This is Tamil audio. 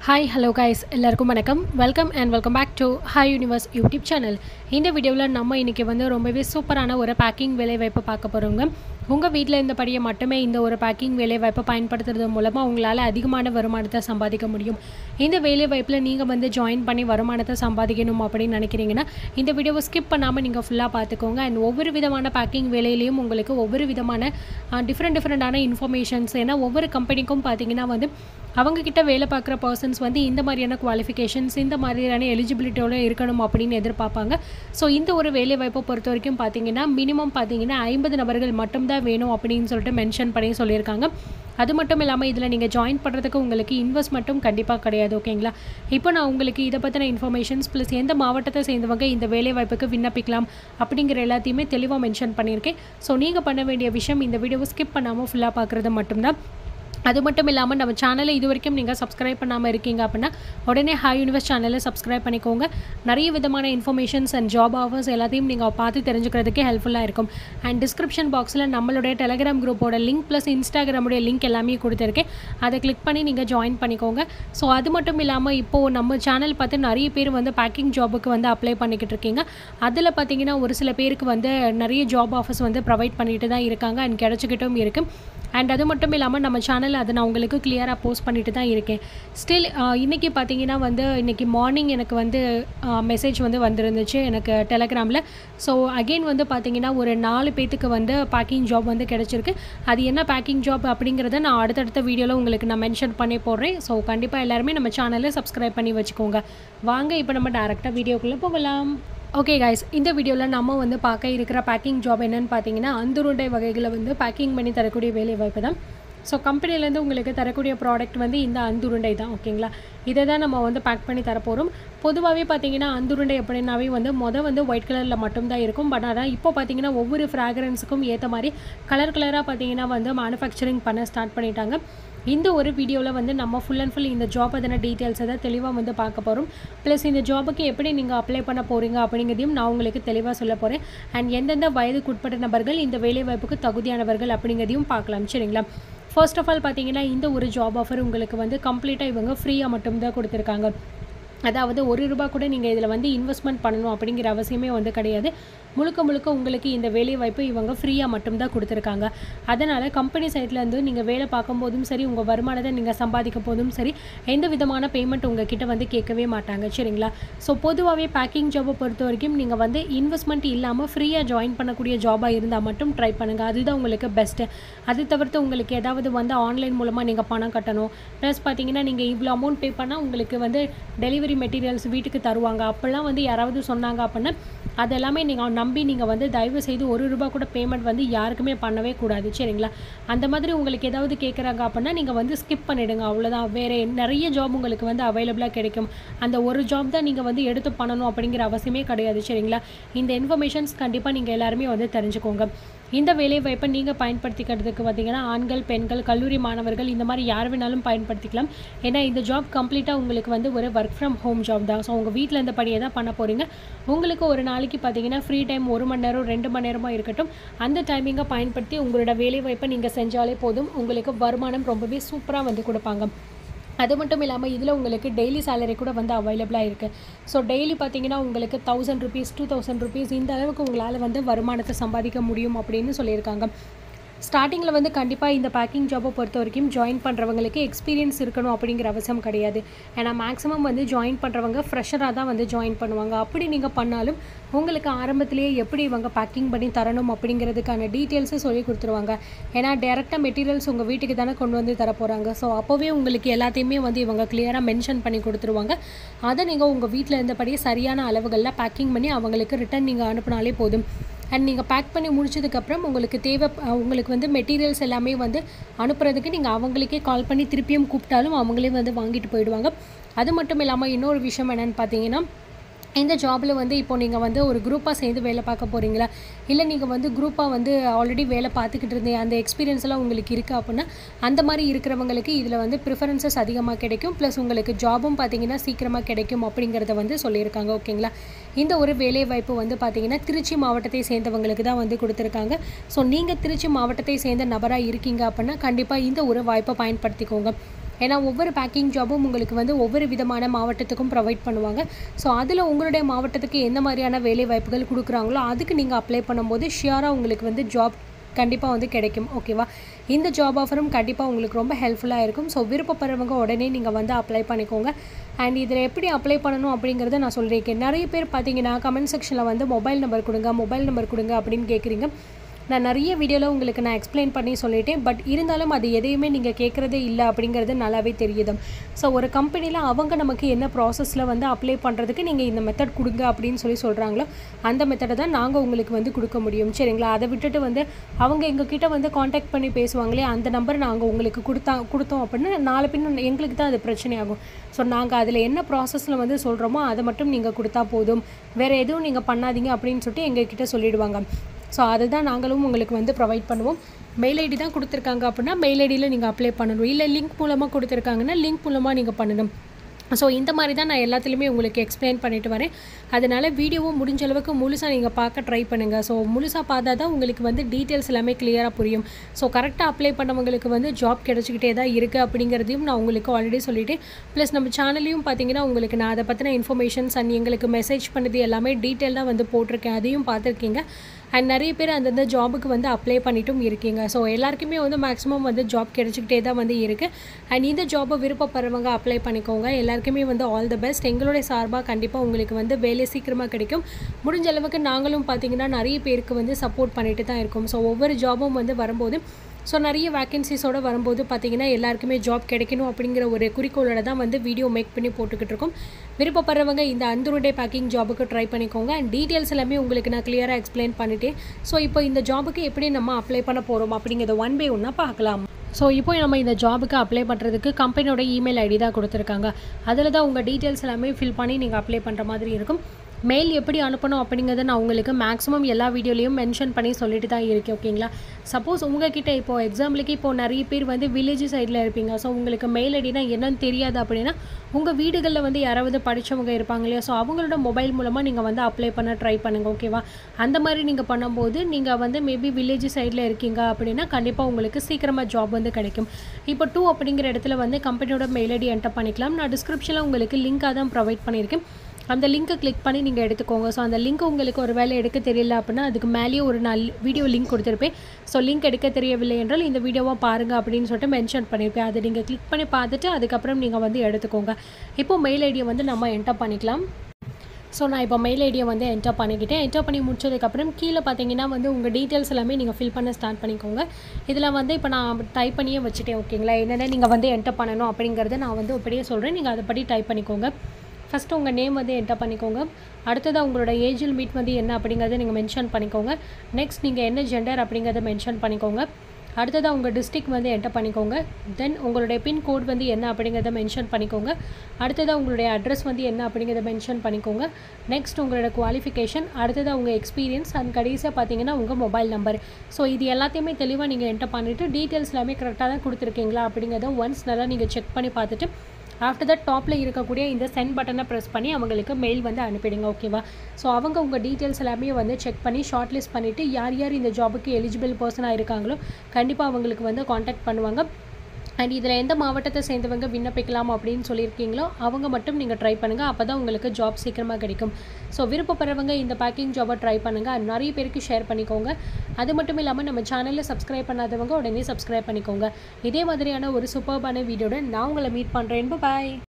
ஹாய் ஹலோ கைஸ் எல்லாருக்கும் வணக்கம் welcome and welcome back to hi universe YouTube channel இந்த வீடியோவில் நம்ம இன்றைக்கி வந்து ரொம்பவே சூப்பரான ஒரு பேக்கிங் வேலைவாய்ப்பு பார்க்க போகிறோங்க உங்கள் வீட்டில் இருந்தபடியே மட்டுமே இந்த ஒரு பேக்கிங் வேலைவாய்ப்பை பயன்படுத்துறது மூலமாக உங்களால் அதிகமான வருமானத்தை சம்பாதிக்க முடியும் இந்த வேலைவாய்ப்பில் நீங்கள் வந்து ஜாயின் பண்ணி வருமானத்தை சம்பாதிக்கணும் அப்படின்னு நினைக்கிறீங்கன்னா இந்த வீடியோவை ஸ்கிப் பண்ணாமல் நீங்கள் ஃபுல்லாக பார்த்துக்கோங்க அண்ட் ஒவ்வொரு விதமான பேக்கிங் வேலையிலையும் உங்களுக்கு ஒவ்வொரு விதமான டிஃப்ரெண்ட் டிஃப்ரெண்ட்டான இன்ஃபர்மேஷன்ஸ் ஏன்னா ஒவ்வொரு கம்பெனிக்கும் பார்த்தீங்கன்னா வந்து அவங்கக்கிட்ட வேலை பார்க்குற பர்சன்ஸ் வந்து இந்த மாதிரியான குவாலிஃபிகேஷன்ஸ் இந்த மாதிரியான எலிஜிபிலிட்டியோட இருக்கணும் அப்படின்னு எதிர்பார்ப்பாங்க ஸோ இந்த ஒரு வேலை வாய்ப்பை பொறுத்த வரைக்கும் பார்த்தீங்கன்னா மினிமம் பார்த்தீங்கன்னா ஐம்பது நபர்கள் மட்டும்தான் வேணும் அப்படின்னு சொல்லிட்டு மென்ஷன் பண்ணி சொல்லியிருக்காங்க அது மட்டும் இல்லாமல் இதில் நீங்கள் ஜாயின் பண்ணுறதுக்கு உங்களுக்கு இன்வெஸ்ட்மெண்ட்டும் கண்டிப்பாக கிடையாது ஓகேங்களா இப்போ நான் உங்களுக்கு இதை பற்றின இன்ஃபர்மேஷன்ஸ் ப்ளஸ் எந்த மாவட்டத்தை சேர்ந்தவங்க இந்த வேலை வாய்ப்புக்கு விண்ணப்பிக்கலாம் அப்படிங்கிற எல்லாத்தையுமே தெளிவாக மென்ஷன் பண்ணியிருக்கேன் ஸோ நீங்கள் பண்ண வேண்டிய விஷயம் இந்த வீடியோவை ஸ்கிப் பண்ணாமல் ஃபுல்லாக பார்க்குறது மட்டும்தான் அது மட்டும் இல்லாமல் நம்ம சேனலை இது வரைக்கும் நீங்கள் சப்ஸ்கிரைப் பண்ணாமல் இருக்கீங்க அப்படின்னா உடனே ஹாய் யூனிவர்ஸ் சேனலை சப்ஸ்கிரைப் பண்ணிக்கோங்க நிறைய விதமான இன்ஃபர்மேஷன்ஸ் அண்ட் ஜாப் ஆஃபர்ஸ் எல்லாத்தையும் நீங்கள் பார்த்து தெரிஞ்சுக்கிறதுக்கே ஹெல்ப்ஃபுல்லாக இருக்கும் அண்ட் டிஸ்கிரிப்ஷன் பாக்ஸில் நம்மளுடைய டெலகிராம் குரூப்போட லிங்க் ப்ளஸ் இன்ஸ்டாகிராமுடைய லிங்க் எல்லாமே கொடுத்துருக்கேன் அதை கிளிக் பண்ணி நீங்கள் ஜாயின் பண்ணிக்கோங்க ஸோ அது மட்டும் இல்லாமல் இப்போது நம்ம சேனல் பார்த்து நிறைய பேர் வந்து பேக்கிங் ஜாபுக்கு வந்து அப்ளை பண்ணிக்கிட்டு இருக்கீங்க அதில் பார்த்தீங்கன்னா ஒரு சில பேருக்கு வந்து நிறைய ஜாப் ஆஃபர்ஸ் வந்து ப்ரொவைட் பண்ணிட்டு தான் இருக்காங்க அண்ட் கிடச்சிக்கிட்டும் இருக்குது அண்ட் அது மட்டும் இல்லாமல் நம்ம சேனலில் அதை நான் உங்களுக்கு கிளியராக போஸ்ட் பண்ணிட்டு தான் இருக்கேன் ஸ்டில் இன்றைக்கி பார்த்தீங்கன்னா வந்து இன்றைக்கி மார்னிங் எனக்கு வந்து மெசேஜ் வந்து வந்திருந்துச்சு எனக்கு டெலகிராமில் ஸோ அகெயின் வந்து பார்த்தீங்கன்னா ஒரு நாலு பேத்துக்கு வந்து பேக்கிங் ஜாப் வந்து கிடச்சிருக்கு அது என்ன பேக்கிங் ஜாப் அப்படிங்கிறத நான் அடுத்தடுத்த வீடியோவில் உங்களுக்கு நான் மென்ஷன் பண்ணி போடுறேன் ஸோ கண்டிப்பாக எல்லாருமே நம்ம சேனலை சப்ஸ்கிரைப் பண்ணி வச்சுக்கோங்க வாங்க இப்போ நம்ம டேரெக்டாக வீடியோக்குள்ளே போகலாம் ஓகே கைஸ் இந்த வீடியோவில் நம்ம வந்து பார்க்க இருக்கிற பேக்கிங் ஜாப் என்னென்னு பார்த்தீங்கன்னா அந்துருண்டை வகைகளை வந்து பேக்கிங் பண்ணி தரக்கூடிய வேலை வாய்ப்பு தான் ஸோ கம்பெனிலேருந்து உங்களுக்கு தரக்கூடிய ப்ராடக்ட் வந்து இந்த அந்துருண்டை தான் ஓகேங்களா இதை தான் நம்ம வந்து பேக் பண்ணி தரப்போகிறோம் பொதுவாகவே பார்த்தீங்கன்னா அந்துருண்டை எப்படின்னாவே வந்து மொதல் வந்து ஒயிட் கலரில் மட்டும்தான் இருக்கும் பட் ஆனால் இப்போ பார்த்தீங்கன்னா ஒவ்வொரு ஃப்ராக்ரன்ஸுக்கும் ஏற்ற மாதிரி கலர் கலராக பார்த்தீங்கன்னா வந்து மேனுஃபேக்சரிங் பண்ண ஸ்டார்ட் பண்ணிட்டாங்க இந்த ஒரு வீடியோவில் வந்து நம்ம ஃபுல் அண்ட் ஃபுல் இந்த ஜாப் அதன டீட்டெயில்ஸை தான் தெளிவாக வந்து பார்க்க போகிறோம் ப்ளஸ் இந்த ஜாபுக்கு எப்படி நீங்கள் அப்ளை பண்ண போகிறீங்க அப்படிங்கிறதையும் நான் உங்களுக்கு தெளிவாக சொல்ல போகிறேன் அண்ட் எந்தெந்த வயதுக்குட்பட்ட நபர்கள் இந்த வேலைவாய்ப்புக்கு தகுதியானவர்கள் அப்படிங்கிறதையும் பார்க்கலாம் சரிங்களா ஃபர்ஸ்ட் ஆஃப் ஆல் பார்த்தீங்கன்னா இந்த ஒரு ஜாப் ஆஃபர் உங்களுக்கு வந்து கம்ப்ளீட்டாக இவங்க ஃப்ரீயாக மட்டும்தான் கொடுத்துருக்காங்க அதாவது ஒரு ரூபா கூட நீங்கள் இதில் வந்து இன்வெஸ்ட்மெண்ட் பண்ணணும் அப்படிங்கிற அவசியமே வந்து கிடையாது முழுக்க முழுக்க உங்களுக்கு இந்த வேலை வாய்ப்பு இவங்க ஃப்ரீயாக மட்டும்தான் கொடுத்துருக்காங்க அதனால் கம்பெனி சைட்லேருந்து நீங்கள் வேலை பார்க்கும்போதும் சரி உங்கள் வருமானத்தை நீங்கள் சம்பாதிக்கும் போதும் சரி எந்த விதமான பேமெண்ட் உங்கள் கிட்ட வந்து கேட்கவே மாட்டாங்க சரிங்களா ஸோ பொதுவாகவே பேக்கிங் ஜாபை பொறுத்த வரைக்கும் நீங்கள் வந்து இன்வெஸ்ட்மெண்ட் இல்லாமல் ஃப்ரீயாக ஜாயின் பண்ணக்கூடிய ஜாபாக இருந்தால் மட்டும் ட்ரை பண்ணுங்கள் அதுதான் உங்களுக்கு பெஸ்ட்டு அது தவிர்த்து உங்களுக்கு ஏதாவது வந்து ஆன்லைன் மூலமாக நீங்கள் பணம் கட்டணும் ப்ளஸ் பார்த்தீங்கன்னா நீங்கள் இவ்வளோ அமௌண்ட் பே பண்ணால் உங்களுக்கு வந்து டெலிவரி மெட்டீரியல்ஸ் வீட்டுக்கு தருவாங்க அப்போல்லாம் வந்து யாராவது சொன்னாங்க அப்படின்னா அதெல்லாமே நீங்கள் நம்பி நீங்கள் வந்து தயவு செய்து ஒரு ரூபா கூட பேமெண்ட் வந்து யாருக்குமே பண்ணவே கூடாது சரிங்களா அந்த மாதிரி உங்களுக்கு ஏதாவது கேட்குறாங்க அப்படின்னா நீங்கள் வந்து ஸ்கிப் பண்ணிவிடுங்க அவ்வளோதான் வேறு நிறைய ஜாப் உங்களுக்கு வந்து அவைலபிளாக கிடைக்கும் அந்த ஒரு ஜாப் தான் நீங்கள் வந்து எடுத்து பண்ணணும் அப்படிங்கிற அவசியமே கிடையாது சரிங்களா இந்த இன்ஃபர்மேஷன்ஸ் கண்டிப்பாக நீங்கள் எல்லாருமே வந்து தெரிஞ்சுக்கோங்க இந்த வேலை வாய்ப்பை நீங்கள் பயன்படுத்திக்கிறதுக்கு பார்த்தீங்கன்னா ஆண்கள் பெண்கள் கல்லூரி மாணவர்கள் இந்த மாதிரி யார் வேணாலும் பயன்படுத்திக்கலாம் ஏன்னா இந்த ஜாப் கம்ப்ளீட்டாக உங்களுக்கு வந்து ஒரு ஒர்க் ஃப்ரம் ஹோம் ஜாப் தான் ஸோ உங்கள் வீட்டில் இருந்த படியே தான் பண்ண போகிறீங்க உங்களுக்கு ஒரு நாளைக்கு பார்த்தீங்கன்னா ஃப்ரீ டைம் ஒரு மணி நேரம் ரெண்டு மணி நேரமாக இருக்கட்டும் அந்த டைமிங்கை பயன்படுத்தி உங்களோட வேலை வாய்ப்பை நீங்கள் செஞ்சாலே போதும் உங்களுக்கு வருமானம் ரொம்பவே சூப்பராக வந்து கொடுப்பாங்க அது மட்டும் இல்லாமல் இதில் உங்களுக்கு டெய்லி சேலரி கூட வந்து அவைலபிளாக இருக்குது ஸோ டெய்லி பார்த்தீங்கன்னா உங்களுக்கு thousand rupees two thousand rupees இந்த அளவுக்கு உங்களால் வந்து வருமானத்தை சம்பாதிக்க முடியும் அப்படின்னு சொல்லியிருக்காங்க ஸ்டார்டிங்கில் வந்து கண்டிப்பாக இந்த பேக்கிங் ஜாப்பை பொறுத்த வரைக்கும் ஜாயின் பண்ணுறவங்களுக்கு எக்ஸ்பீரியன்ஸ் இருக்கணும் அப்படிங்கிற அவசியம் கிடையாது ஏன்னா மேக்ஸிமம் வந்து ஜாயின் பண்ணுறவங்க ஃப்ரெஷராக தான் வந்து ஜாயின் பண்ணுவாங்க அப்படி நீங்கள் பண்ணாலும் உங்களுக்கு ஆரம்பத்திலேயே எப்படி இவங்க பேக்கிங் பண்ணி தரணும் அப்படிங்கிறதுக்கான டீட்டெயில்ஸை சொல்லி கொடுத்துருவாங்க ஏன்னா டேரெக்டாக மெட்டீரியல்ஸ் உங்கள் வீட்டுக்கு தானே கொண்டு வந்து தர போகிறாங்க ஸோ அப்போவே உங்களுக்கு எல்லாத்தையுமே வந்து இவங்க கிளியராக மென்ஷன் பண்ணி கொடுத்துருவாங்க அதை நீங்கள் உங்கள் வீட்டில் இருந்தபடியே சரியான அளவுகளில் பேக்கிங் பண்ணி அவங்களுக்கு ரிட்டன் நீங்கள் அனுப்பினாலே போதும் அண்ட் நீங்கள் பேக் பண்ணி முடிச்சதுக்கப்புறம் உங்களுக்கு தேவை உங்களுக்கு வந்து மெட்டீரியல்ஸ் எல்லாமே வந்து அனுப்புறதுக்கு நீங்கள் அவங்களுக்கே கால் பண்ணி திருப்பியும் கூப்பிட்டாலும் அவங்களே வந்து வாங்கிட்டு போயிடுவாங்க அது மட்டும் இல்லாமல் இன்னொரு விஷயம் என்னென்னு பார்த்தீங்கன்னா இந்த ஜாபில் வந்து இப்போ நீங்கள் வந்து ஒரு குரூப்பாக சேர்ந்து வேலை பார்க்க போகிறீங்களா இல்லை நீங்கள் வந்து குரூப்பாக வந்து ஆல்ரெடி வேலை பார்த்துக்கிட்டு இருந்தீங்க அந்த எக்ஸ்பீரியன்ஸ் எல்லாம் உங்களுக்கு இருக்குது அப்படின்னா அந்த மாதிரி இருக்கிறவங்களுக்கு இதில் வந்து ப்ரிஃபரன்சஸ் அதிகமாக கிடைக்கும் ப்ளஸ் உங்களுக்கு ஜாபும் பார்த்தீங்கன்னா சீக்கிரமாக கிடைக்கும் அப்படிங்கிறத வந்து சொல்லியிருக்காங்க ஓகேங்களா இந்த ஒரு வேலை வாய்ப்பு வந்து பார்த்தீங்கன்னா திருச்சி மாவட்டத்தை சேர்ந்தவங்களுக்கு தான் வந்து கொடுத்துருக்காங்க ஸோ நீங்கள் திருச்சி மாவட்டத்தை சேர்ந்த நபராக இருக்கீங்க அப்படின்னா கண்டிப்பாக இந்த ஒரு வாய்ப்பை பயன்படுத்திக்கோங்க ஏன்னா ஒவ்வொரு பேக்கிங் ஜாபும் உங்களுக்கு வந்து ஒவ்வொரு விதமான மாவட்டத்துக்கும் ப்ரொவைட் பண்ணுவாங்க ஸோ அதில் உங்களுடைய மாவட்டத்துக்கு எந்த மாதிரியான வேலை வாய்ப்புகள் கொடுக்குறாங்களோ அதுக்கு நீங்கள் அப்ளை பண்ணும்போது ஷியராக உங்களுக்கு வந்து ஜாப் கண்டிப்பாக வந்து கிடைக்கும் ஓகேவா இந்த ஜாப் ஆஃபரும் கண்டிப்பாக உங்களுக்கு ரொம்ப ஹெல்ப்ஃபுல்லாக இருக்கும் ஸோ விருப்பப்படுறவங்க உடனே நீங்கள் வந்து அப்ளை பண்ணிக்கோங்க அண்ட் இதில் எப்படி அப்ளை பண்ணணும் அப்படிங்கிறத நான் சொல்லியிருக்கேன் நிறைய பேர் பார்த்தீங்கன்னா கமெண்ட் செக்ஷனில் வந்து மொபைல் நம்பர் கொடுங்க மொபைல் நம்பர் கொடுங்க அப்படின்னு கேட்குறீங்க நான் நிறைய வீடியோவில் உங்களுக்கு நான் எக்ஸ்பிளைன் பண்ணி சொல்லிட்டேன் பட் இருந்தாலும் அது எதையுமே நீங்கள் கேட்குறதே இல்லை அப்படிங்கிறது நல்லாவே தெரியுது ஸோ ஒரு கம்பெனியில் அவங்க நமக்கு என்ன ப்ராசஸில் வந்து அப்ளை பண்ணுறதுக்கு நீங்கள் இந்த மெத்தட் கொடுங்க அப்படின்னு சொல்லி சொல்கிறாங்களோ அந்த மெத்தடை தான் நாங்கள் உங்களுக்கு வந்து கொடுக்க முடியும் சரிங்களா அதை விட்டுட்டு வந்து அவங்க எங்ககிட்ட வந்து காண்டாக்ட் பண்ணி பேசுவாங்களே அந்த நம்பர் நாங்கள் உங்களுக்கு கொடுத்தா கொடுத்தோம் அப்படின்னா நாலு பின்ன எங்களுக்கு தான் அது பிரச்சனையாகும் ஸோ நாங்கள் அதில் என்ன ப்ராசஸில் வந்து சொல்கிறோமோ அதை மட்டும் நீங்கள் கொடுத்தா போதும் வேறு எதுவும் நீங்கள் பண்ணாதீங்க அப்படின்னு சொல்லிட்டு எங்ககிட்ட சொல்லிடுவாங்க ஸோ அதுதான் நாங்களும் உங்களுக்கு வந்து ப்ரொவைட் பண்ணுவோம் மெயில் ஐடி தான் கொடுத்துருக்காங்க அப்படின்னா மெயில் ஐடியில் நீங்கள் அப்ளை பண்ணணும் இல்லை லிங்க் மூலமாக கொடுத்துருக்காங்கன்னா லிங்க் மூலமாக நீங்கள் பண்ணணும் ஸோ இந்த மாதிரி தான் நான் எல்லாத்துலேயுமே உங்களுக்கு எக்ஸ்பிளைன் பண்ணிட்டு வரேன் அதனால் வீடியோவும் முடிஞ்ச அளவுக்கு முழுசாக நீங்கள் பார்க்க ட்ரை பண்ணுங்கள் ஸோ முழுசாக பார்த்தா தான் உங்களுக்கு வந்து டீட்டெயில்ஸ் எல்லாமே கிளியராக புரியும் ஸோ கரெக்டாக அப்ளை பண்ணவங்களுக்கு வந்து ஜாப் கிடச்சிக்கிட்டே தான் இருக்குது அப்படிங்கிறதையும் நான் உங்களுக்கு ஆல்ரெடி சொல்லிட்டேன் ப்ளஸ் நம்ம சேனல்லையும் பார்த்தீங்கன்னா உங்களுக்கு நான் அதை பற்றின இன்ஃபர்மேஷன்ஸ் அண்ட் எங்களுக்கு மெசேஜ் பண்ணது எல்லாமே டீட்டெயிலாக வந்து போட்டிருக்கேன் அதையும் பார்த்துருக்கீங்க அண்ட் நிறைய பேர் அந்தந்த ஜாபுக்கு வந்து அப்ளை பண்ணிட்டும் இருக்கீங்க ஸோ எல்லாருக்குமே வந்து மேக்ஸிமம் வந்து ஜாப் கிடச்சிக்கிட்டே தான் வந்து இருக்குது அண்ட் இந்த ஜாபை விருப்பப்படுறவங்க அப்ளை பண்ணிக்கோங்க எல்லாருக்குமே வந்து ஆல் த பெஸ்ட் எங்களுடைய சார்பாக கண்டிப்பாக உங்களுக்கு வந்து வேலை சீக்கிரமாக கிடைக்கும் முடிஞ்ச அளவுக்கு நாங்களும் பார்த்தீங்கன்னா நிறைய பேருக்கு வந்து சப்போர்ட் பண்ணிட்டு தான் இருக்கோம் ஸோ ஒவ்வொரு ஜாபும் வந்து வரும்போது ஸோ நிறைய வேக்கன்சிஸோடு வரும்போது பார்த்தீங்கன்னா எல்லாருக்குமே ஜாப் கிடைக்கணும் அப்படிங்கிற ஒரு குறிக்கோளோட தான் வந்து வீடியோ மேக் பண்ணி போட்டுக்கிட்டு இருக்கோம் விருப்பப்படுறவங்க இந்த அந்துருண்டே பேக்கிங் ஜாபுக்கு ட்ரை பண்ணிக்கோங்க அண்ட் டீட்டெயில்ஸ் எல்லாமே உங்களுக்கு நான் கிளியராக எக்ஸ்பிளைன் பண்ணிட்டேன் ஸோ இப்போ இந்த ஜாபுக்கு எப்படி நம்ம அப்ளை பண்ண போகிறோம் அப்படிங்கிறத ஒன் பை ஒன்னாக பார்க்கலாம் ஸோ இப்போ நம்ம இந்த ஜாபுக்கு அப்ளை பண்ணுறதுக்கு கம்பெனியோட இமெயில் ஐடி தான் கொடுத்துருக்காங்க அதில் தான் உங்கள் டீட்டெயில்ஸ் எல்லாமே ஃபில் பண்ணி நீங்கள் அப்ளை பண்ணுற மாதிரி இருக்கும் மெயில் எப்படி அனுப்பணும் அப்படிங்கிறத நான் உங்களுக்கு மேக்ஸிமம் எல்லா வீடியோலையும் மென்ஷன் பண்ணி சொல்லிட்டு தான் இருக்கேன் ஓகேங்களா சப்போஸ் உங்ககிட்ட இப்போ எக்ஸாம்பிளுக்கு இப்போ நிறைய பேர் வந்து வில்லேஜ் சைடில் இருப்பீங்க ஸோ உங்களுக்கு மெயில் ஐடினா என்னன்னு தெரியாது அப்படின்னா உங்கள் வீடுகளில் வந்து யாராவது படித்தவங்க இருப்பாங்க இல்லையா ஸோ அவங்களோட மொபைல் மூலமாக நீங்கள் வந்து அப்ளை பண்ண ட்ரை பண்ணுங்கள் ஓகேவா அந்த மாதிரி நீங்கள் பண்ணும்போது நீங்கள் வந்து மேபி வில்லேஜ் சைடில் இருக்கீங்க அப்படின்னா கண்டிப்பாக உங்களுக்கு சீக்கிரமாக ஜாப் வந்து கிடைக்கும் இப்போ டூ அப்படிங்கிற இடத்துல வந்து கம்பெனியோட மெயில் ஐடி என்டர் பண்ணிக்கலாம் நான் டிஸ்கிரிப்ஷனில் உங்களுக்கு லிங்காக தான் ப்ரொவைட் பண்ணியிருக்கேன் அந்த லிங்க்கை கிளிக் பண்ணி நீங்கள் எடுத்துக்கோங்க ஸோ அந்த லிங்க் உங்களுக்கு ஒரு வேலை எடுக்க தெரியல அப்படின்னா அதுக்கு மேலேயே ஒரு நாள் வீடியோ லிங்க் கொடுத்துருப்பேன் ஸோ லிங்க் எடுக்க தெரியவில்லை என்றால் இந்த வீடியோவை பாருங்கள் அப்படின்னு சொல்லிட்டு மென்ஷன் பண்ணியிருப்பேன் அதை நீங்கள் கிளிக் பண்ணி பார்த்துட்டு அதுக்கப்புறம் நீங்கள் வந்து எடுத்துக்கோங்க இப்போ மெயில் ஐடியை வந்து நம்ம என்டர் பண்ணிக்கலாம் ஸோ நான் இப்போ மெயில் ஐடியை வந்து என்டர் பண்ணிக்கிட்டேன் என்டர் பண்ணி முடிச்சதுக்கப்புறம் கீழே பார்த்தீங்கன்னா வந்து உங்கள் டீட்டெயில்ஸ் எல்லாமே நீங்கள் ஃபில் பண்ண ஸ்டார்ட் பண்ணிக்கோங்க இதில் வந்து இப்போ நான் டைப் பண்ணியே வச்சுட்டேன் ஓகேங்களா என்னென்ன நீங்கள் வந்து என்டர் பண்ணணும் அப்படிங்கிறத நான் வந்து அப்படியே சொல்கிறேன் நீங்கள் அதை படி டைப் பண்ணிக்கோங்க ஃபஸ்ட்டு உங்கள் நேம் வந்து என்டர் பண்ணிக்கோங்க அடுத்ததாக உங்களோட ஏஜில் மீட் வந்து என்ன அப்படிங்கிறத நீங்கள் மென்ஷன் பண்ணிக்கோங்க நெக்ஸ்ட் நீங்கள் என்ன ஜெண்டர் அப்படிங்கிறத மென்ஷன் பண்ணிக்கோங்க அடுத்ததாக உங்கள் டிஸ்ட்ரிக் வந்து என்டர் பண்ணிக்கோங்க தென் உங்களுடைய பின்கோட் வந்து என்ன அப்படிங்கிறத மென்ஷன் பண்ணிக்கோங்க அடுத்ததாக உங்களுடைய அட்ரஸ் வந்து என்ன அப்படிங்கிறத மென்ஷன் பண்ணிக்கோங்க நெக்ஸ்ட் உங்களோட குவாலிஃபிகேஷன் அடுத்ததாக உங்கள் எக்ஸ்பீரியன்ஸ் அண்ட் கடைசியாக பார்த்தீங்கன்னா உங்கள் மொபைல் நம்பர் ஸோ இது எல்லாத்தையுமே தெளிவாக நீங்கள் என்டர் பண்ணிவிட்டு டீட்டெயில்ஸ் எல்லாமே கரெக்டாக தான் கொடுத்துருக்கீங்களா அப்படிங்கிறத ஒன்ஸ் நல்லா நீங்கள் செக் பண்ணி பார்த்துட்டு ஆஃப்டர் தட் டாப்பில் இருக்கக்கூடிய இந்த சென்ட் பட்டனை ப்ரெஸ் பண்ணி அவங்களுக்கு மெயில் வந்து அனுப்பிடுங்க ஓகேவா ஸோ அவங்க உங்கள் டீட்டெயில்ஸ் எல்லாமே வந்து செக் பண்ணி ஷார்ட் லிஸ்ட் பண்ணிவிட்டு யார் யார் இந்த ஜாபுக்கு எலிஜிபிள் பர்சனாக இருக்காங்களோ கண்டிப்பாக அவங்களுக்கு வந்து காண்டாக்ட் பண்ணுவாங்க அண்ட் இதில் எந்த மாவட்டத்தை சேர்ந்தவங்க விண்ணப்பிக்கலாம் அப்படின்னு சொல்லியிருக்கீங்களோ அவங்க மட்டும் நீங்கள் ட்ரை பண்ணுங்கள் அப்போ தான் உங்களுக்கு ஜாப் சீக்கிரமாக கிடைக்கும் ஸோ விருப்பப்படுறவங்க இந்த பேக்கிங் ஜாபை ட்ரை பண்ணுங்கள் அது நிறைய பேருக்கு ஷேர் பண்ணிக்கோங்க அது மட்டும் இல்லாமல் நம்ம சேனலில் சப்ஸ்கிரைப் பண்ணாதவங்க உடனே சப்ஸ்கிரைப் பண்ணிக்கோங்க இதே மாதிரியான ஒரு சூப்பர்பான வீடியோட நான் உங்களை மீட் பண்ணுறேன் பாய்